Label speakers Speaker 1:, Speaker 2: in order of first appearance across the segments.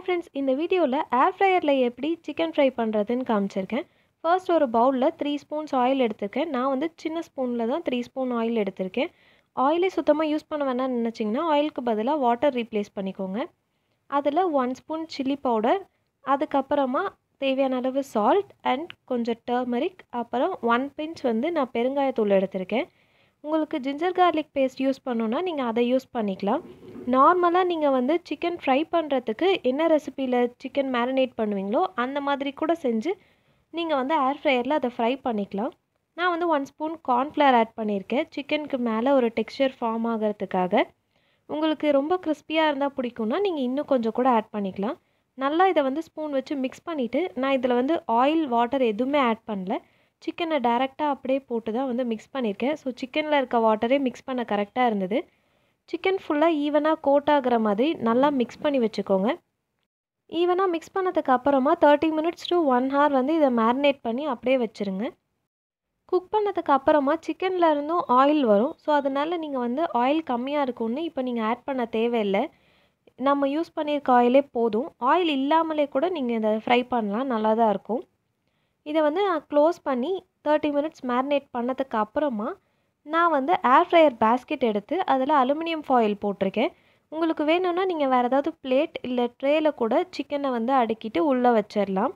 Speaker 1: friends இந்த வீடியோவில் ஏர் ஃப்ரையரில் எப்படி சிக்கன் ஃப்ரை பண்ணுறதுன்னு காமிச்சிருக்கேன் ஃபர்ஸ்ட் ஒரு பவுலில் த்ரீ ஸ்பூன்ஸ் ஆயில் எடுத்திருக்கேன் நான் வந்து சின்ன ஸ்பூனில் தான் த்ரீ ஸ்பூன் ஆயில் எடுத்திருக்கேன் ஆயிலே சுத்தமாக யூஸ் பண்ண வேணாம்னு நினச்சிங்கன்னா ஆயிலுக்கு பதிலாக வாட்டர் ரீப்ளேஸ் பண்ணிக்கோங்க அதில் ஒன் ஸ்பூன் சில்லி பவுடர் அதுக்கப்புறமா தேவையான அளவு சால்ட் அண்ட் கொஞ்சம் டர்மரிக் அப்புறம் ஒன் பிஞ்ச் வந்து நான் பெருங்காயத்தூள் எடுத்திருக்கேன் உங்களுக்கு ஜிஞ்சர் கார்லிக் பேஸ்ட் யூஸ் பண்ணோன்னா நீங்கள் அதை யூஸ் பண்ணிக்கலாம் நார்மலாக நீங்கள் வந்து சிக்கன் ஃப்ரை பண்ணுறதுக்கு என்ன ரெசிப்பியில் சிக்கன் மேரினேட் பண்ணுவீங்களோ அந்த மாதிரி கூட செஞ்சு நீங்கள் வந்து ஏர் ஃப்ரையரில் அதை ஃப்ரை பண்ணிக்கலாம் நான் வந்து ஒன் ஸ்பூன் கார்ன்ஃப்ளவர் ஆட் பண்ணியிருக்கேன் சிக்கனுக்கு மேலே ஒரு டெக்ஸ்சர் ஃபார்ம் ஆகிறதுக்காக உங்களுக்கு ரொம்ப கிறிஸ்பியாக இருந்தால் பிடிக்கும்னா நீங்கள் இன்னும் கொஞ்சம் கூட ஆட் பண்ணிக்கலாம் நல்லா இதை வந்து ஸ்பூன் வச்சு மிக்ஸ் பண்ணிவிட்டு நான் இதில் வந்து ஆயில் வாட்டர் எதுவுமே ஆட் பண்ணல சிக்கனை டேரெக்டாக அப்படியே போட்டு தான் வந்து மிக்ஸ் பண்ணியிருக்கேன் ஸோ சிக்கனில் இருக்க வாட்டரே மிக்ஸ் பண்ண கரெக்டாக இருந்தது சிக்கன் ஃபுல்லாக ஈவனாக கோட் ஆகிற மாதிரி நல்லா மிக்ஸ் பண்ணி வச்சுக்கோங்க ஈவனாக மிக்ஸ் பண்ணதுக்கு அப்புறமா thirty minutes to one hour வந்து இதை மேரினேட் பண்ணி அப்படியே வச்சுருங்க குக் பண்ணதுக்கு அப்புறமா சிக்கனில் இருந்தும் ஆயில் வரும் ஸோ அதனால் நீங்கள் வந்து ஆயில் கம்மியாக இருக்கும்னு இப்போ நீங்கள் ஆட் பண்ண தேவையில்லை நம்ம யூஸ் பண்ணியிருக்க ஆயிலே போதும் ஆயில் இல்லாமலே கூட நீங்கள் இதை ஃப்ரை பண்ணலாம் நல்லா தான் இருக்கும் இதை வந்து நான் க்ளோஸ் பண்ணி தேர்ட்டி மினிட்ஸ் மேரினேட் பண்ணதுக்கு அப்புறமா நான் வந்து ஏர் ஃப்ரையர் பேஸ்கெட் எடுத்து அதில் அலுமினியம் ஃபாயில் போட்டிருக்கேன் உங்களுக்கு வேணும்னா நீங்கள் வேறு ஏதாவது பிளேட் இல்லை ட்ரேயில் கூட சிக்கனை வந்து அடுக்கிட்டு உள்ளே வச்சிடலாம்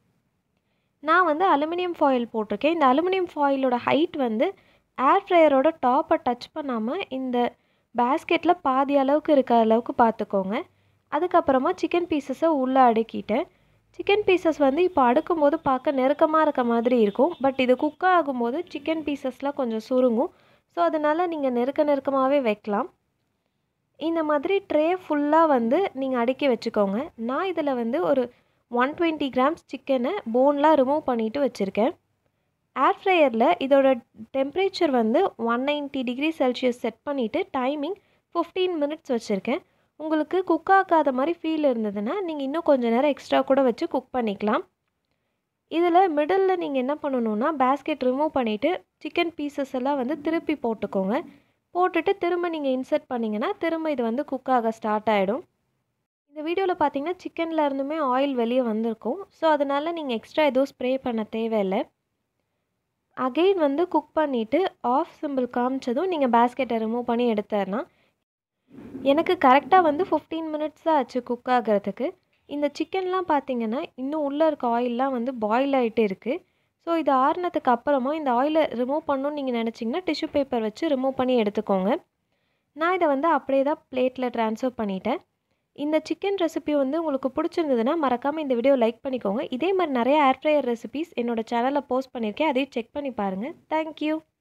Speaker 1: நான் வந்து அலுமினியம் ஃபாயில் போட்டிருக்கேன் இந்த அலுமினியம் ஃபாயிலோட ஹைட் வந்து ஏர் ஃப்ரையரோட டாப்பை டச் பண்ணாமல் இந்த பேஸ்கெட்டில் பாதி அளவுக்கு இருக்க அளவுக்கு பார்த்துக்கோங்க அதுக்கப்புறமா சிக்கன் பீசஸை உள்ளே அடுக்கிட்டேன் சிக்கன் பீசஸ் வந்து இப்போ அடுக்கும் போது பார்க்க நெருக்கமாக இருக்க மாதிரி இருக்கும் பட் இது குக் ஆகும்போது சிக்கன் பீசஸ்லாம் கொஞ்சம் சுருங்கும் ஸோ அதனால் நீங்கள் நெருக்க நெருக்கமாகவே வைக்கலாம் இந்த மாதிரி ட்ரே ஃபுல்லாக வந்து நீங்கள் அடுக்கி வச்சுக்கோங்க நான் இதில் வந்து ஒரு ஒன் டுவெண்ட்டி கிராம்ஸ் சிக்கனை போன்லாம் ரிமூவ் பண்ணிவிட்டு வச்சுருக்கேன் ஏர் ஃப்ரையரில் இதோட டெம்ப்ரேச்சர் வந்து one ninety degree celsius set பண்ணிவிட்டு டைமிங் ஃபிஃப்டீன் மினிட்ஸ் வச்சுருக்கேன் உங்களுக்கு குக் ஆகாத மாதிரி ஃபீல் இருந்ததுன்னா நீங்கள் இன்னும் கொஞ்சம் நேரம் எக்ஸ்ட்ரா கூட வச்சு குக் பண்ணிக்கலாம் இதில் மிடில் நீங்கள் என்ன பண்ணணுன்னா பேஸ்கெட் ரிமூவ் பண்ணிவிட்டு சிக்கன் பீசஸ் எல்லாம் வந்து திருப்பி போட்டுக்கோங்க போட்டுட்டு திரும்ப நீங்கள் இன்சர்ட் பண்ணிங்கன்னா திரும்ப இது வந்து குக் ஆக ஸ்டார்ட் ஆகிடும் இந்த வீடியோவில் பார்த்தீங்கன்னா சிக்கனில் இருந்துமே ஆயில் வெளியே வந்திருக்கும் ஸோ அதனால் நீங்கள் எக்ஸ்ட்ரா எதுவும் ஸ்ப்ரே பண்ண தேவையில்லை அகெயின் வந்து குக் பண்ணிவிட்டு ஆஃப் சிம்பிள் காமிச்சதும் நீங்கள் பேஸ்கெட்டை ரிமூவ் பண்ணி எடுத்துடலாம் எனக்கு கரெக்டாக வந்து ஃபிஃப்டீன் மினிட்ஸ் தான் ஆச்சு குக் ஆகிறதுக்கு இந்த சிக்கன்லாம் பார்த்தீங்கன்னா இன்னும் உள்ளே இருக்க ஆயிலெலாம் வந்து பாயில் ஆகிட்டு இருக்குது ஸோ இது ஆறுனதுக்கு அப்புறமா இந்த ஆயிலை ரிமூவ் பண்ணணும்னு நீங்கள் நினச்சிங்கன்னா டிஷ்யூ பேப்பர் வச்சு ரிமூவ் பண்ணி எடுத்துக்கோங்க நான் இதை வந்து அப்படியே தான் பிளேட்டில் ட்ரான்ஸ்ஃபர் பண்ணிட்டேன் இந்த சிக்கன் ரெசிபி வந்து உங்களுக்கு பிடிச்சிருந்ததுன்னா மறக்காமல் இந்த வீடியோ லைக் பண்ணிக்கோங்க இதே மாதிரி நிறைய ஏர் ஃப்ரையர் ரெசிபிஸ் என்னோடய சேனலில் போஸ்ட் பண்ணியிருக்கேன் அதையும் செக் பண்ணி பாருங்கள் தேங்க்யூ